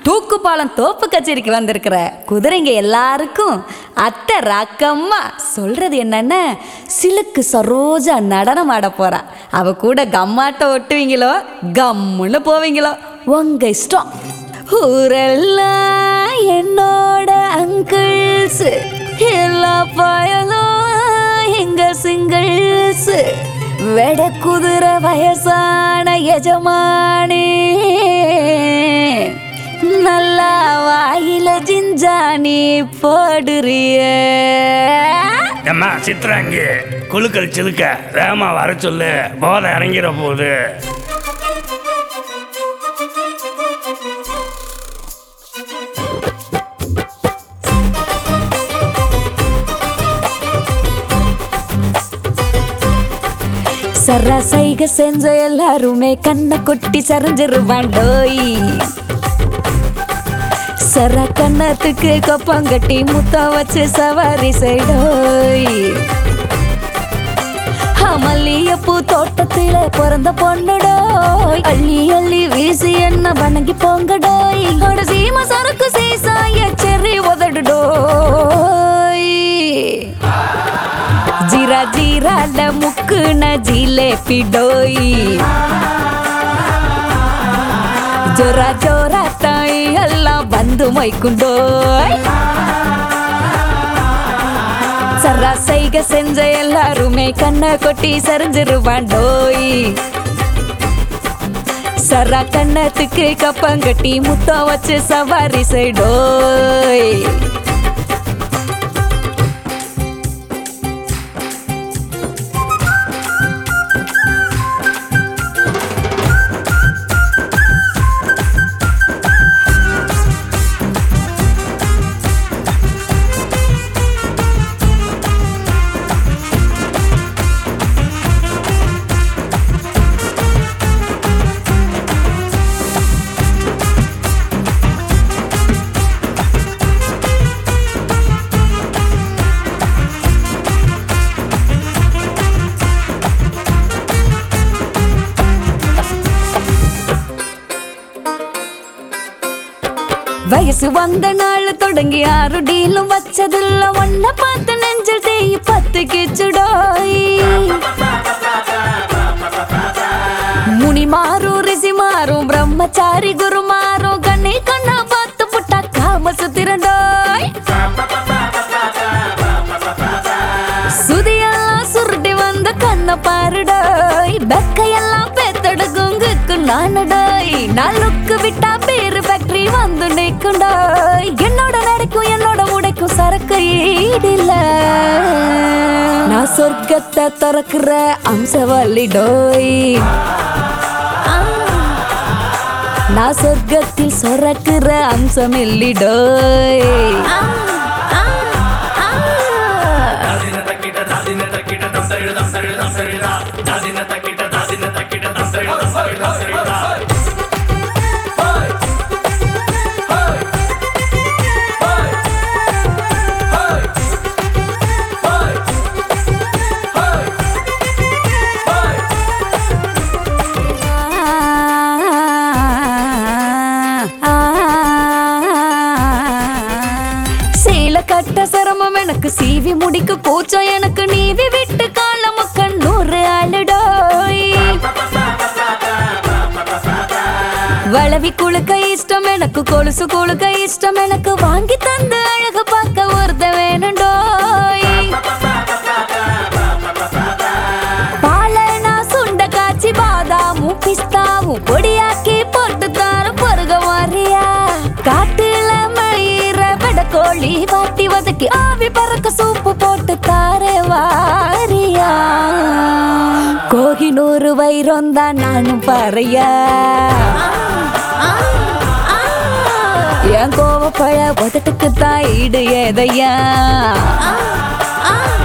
தூக்குப்பாலம் தோப்பு கச்சேரிக்கு வந்திருக்கிற குதிரைங்க எல்லாருக்கும் அத்தை ராக்கம்மா சொல்றது என்னன்னா சிலுக்கு சரோஜா நடனம் ஆட போறா அவ கூட கம்மாட்ட ஒட்டுவீங்களோ கம்முன்னு போவீங்களோ உங்க இஷ்டம் ஊரெல்லாம் என்னோட அங்கிள்ஸ் எல்லா பயலும் எங்க சிங்கிள்ஸ் வெட குதிரை வயசான எஜமானி நல்லா வாயில ஜிஞ்சானி போடுறிய ஏம்மா சித்ராங்கி குழுக்கள் சிலுக்க வேகமா வர சொல்லு போதை இறங்கிற போகுது சரா சைக செஞ்ச எல்லாருமே கண்ணை கொட்டி சரிஞ்சிருவாண்டோய் சர கண்ணத்துக்கு கொப்பங்கட்டி முத்தம் வச்சு சவாரி செய்டோய் மல்லியப்பூ தோட்டத்தில பிறந்த பொண்ணுடோய் அள்ளி அள்ளி வீசி என்ன வணங்கி போங்கடோய் அட சீம சரக்கு சீசாய செறி உதடுடோய் ஜீரா ஜீரால முக்குன ஜிலேபி டோய் ஜோரா ஜோரா தாய் எல்லாம் வந்து மைக்குண்டோய் சரா செய்க செஞ்ச எல்லாருமே கண்ணை கொட்டி சரிஞ்சிருவாண்டோய் சரா கண்ணத்துக்கு கப்பங்கட்டி முத்தம் வச்சு சவாரி செய்டோய் வயசு வந்த நாள் தொடங்கி ஆறு டீலும் வச்சதில்ல ஒன்ன பார்த்து நெஞ்சல் தேய் பத்து கிச்சுடோய் முனி மாறும் ரிஷி மாறும் பிரம்மச்சாரி குரு மாறும் கண்ணே கண்ணா பார்த்து புட்டா காம சுத்திரண்டோய் சுதியெல்லாம் சுருட்டி வந்த கண்ண பாருடோய் பெக்கையெல்லாம் பேத்தடு குங்குக்கு நானுடோய் நாளுக்கு விட்டா பேரு ஃபேக்டரி வந்து நிற்குண்டோய் என்னோட நடைக்கும் என்னோட உடைக்கும் சரக்கு ஈடில்ல நான் சொர்க்கத்தை திறக்கிற அம்சவல்லிடோய் நான் சொர்க்கத்தில் சொரக்குற அம்சம் இல்லிடோய் சீல கட்ட சிரமம் எனக்கு சீவி முடிக்க கூச்சம் எனக்கு நீவி விட்டு காலம் கண்ணூறு ஆளுடோய் வளவி குளுக்க இஷ்டம் எனக்கு கொலுசு குளுக்க இஷ்டம் எனக்கு வாங்கி தந்து அழகு பார்க்க ஒருத்த வேணுண்டோய் பாலனா சுண்ட காய்ச்சி பாதாமும் பிஸ்தாவும் பொடியாக்கி போட்டு தாரம் பருக வாரியா காட்டுல மயிர விட கோழி வாட்டி வதக்கி ஆவி பறக்க சூப்பு போட்டு தாரே வாரியா கோகினூறு வைரம் தான் நானும் பாறையா என் கோவப்பழ உதட்டுக்கு தான் ஈடு ஏதையா